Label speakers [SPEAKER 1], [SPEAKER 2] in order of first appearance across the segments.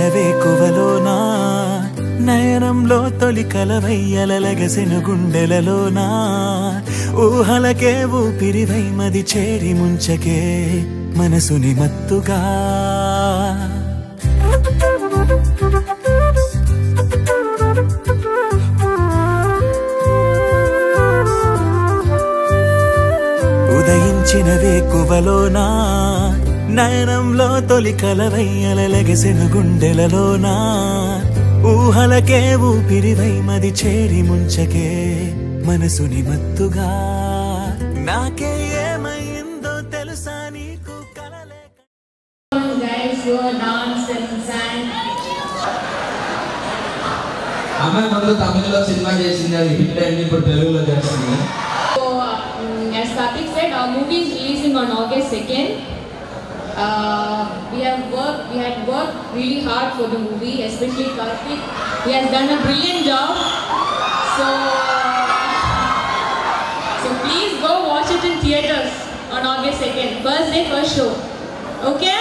[SPEAKER 1] వేకువలోనా నయనంలో తొలి కలవయ్యలగసెను గుండెలలోనా ఊహలకే ఊపిరివై మది చేరి ముంచకే మనసుని మత్తుగా ఉదయించిన వేకువలోనా నయనంలో తొలి కలవయ్యలగసెను గుండెలలోనా ఊహలకే ఊపిరివై మది చేరి ముంచకే మనసుని మత్తుగా నాకే ఏమైందో తెలుసా నీకు కలలే
[SPEAKER 2] guys who danced and sang.
[SPEAKER 3] అమ్మాయి ముందు తమిళలో సినిమా చేసింది అది హిట్ అయింది ఇప్పుడు తెలుగులో చేస్తుంది
[SPEAKER 2] So, um, as Karthik said, our movie is releasing on August 2nd. Uh, we have worked, we had worked really hard for the movie, especially Karthik. He has done a brilliant job. So, so please go watch it in theaters on August 2nd. First day, first show. Okay?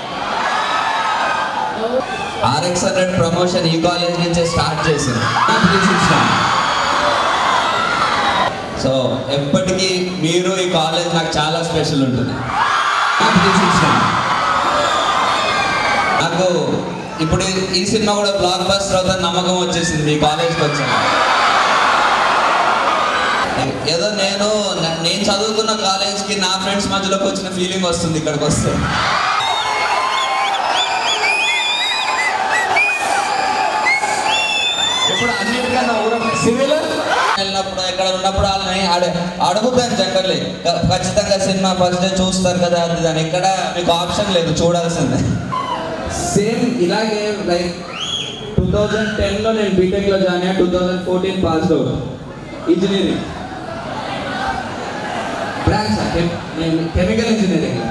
[SPEAKER 2] Oh.
[SPEAKER 3] RX hundred promotion ఈ college నుంచే start చేసింది so ఎప్పటికీ మీరు ఈ college నాకు చాలా special ఉంటుంది నాకు ఇప్పుడు ఈ- ఈ సినిమా కూడా బ్లాక్ బస్టర్ అవుతుంది నమ్మకం వచ్చేసింది మీ కాలేజ్కి వచ్చాను ఏదో నేను న- నేను చదువుకున్న కాలేజ్కి నా ఫ్రెండ్స్ మధ్యలోకి వచ్చిన ఫీలింగ్ వస్తుంది ఇక్కడికి వస్తే ఇప్పుడు అన్నిటికన్నా ఊరం సివిల్ వెళ్ళినప్పుడు ఎక్కడ ఉన్నప్పుడు వాళ్ళని అడ అడుగుతాను జనరల్లీ ఖచ్చితంగా సినిమా ఫస్ట్ డే చూస్తారు కదా అది దాని ఇక్కడ మీకు ఆప్షన్ లేదు చూడాల్సిందే సేమ్ ఇలాగే లైక్ టూ థౌజండ్ టెన్లో నేను బీటెక్లో జాయిన్ అయ్యా two thousand fourteen pass out engineering branch నేను కెమికల్ ఇంజనీరింగ్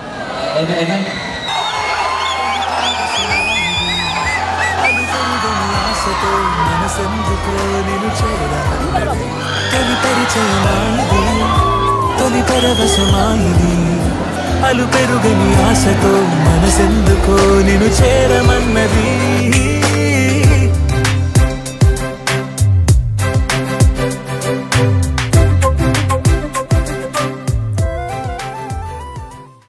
[SPEAKER 1] అలుపెరుగని ఆశతో మనసెందుకో నిన్ను చేరాలన్నది తొలి పరిచయమాయిది తొలి పరవశమాయిది అలు పెరుగని ఆశతో మనసెందుకో నిన్ను చేరమన్నది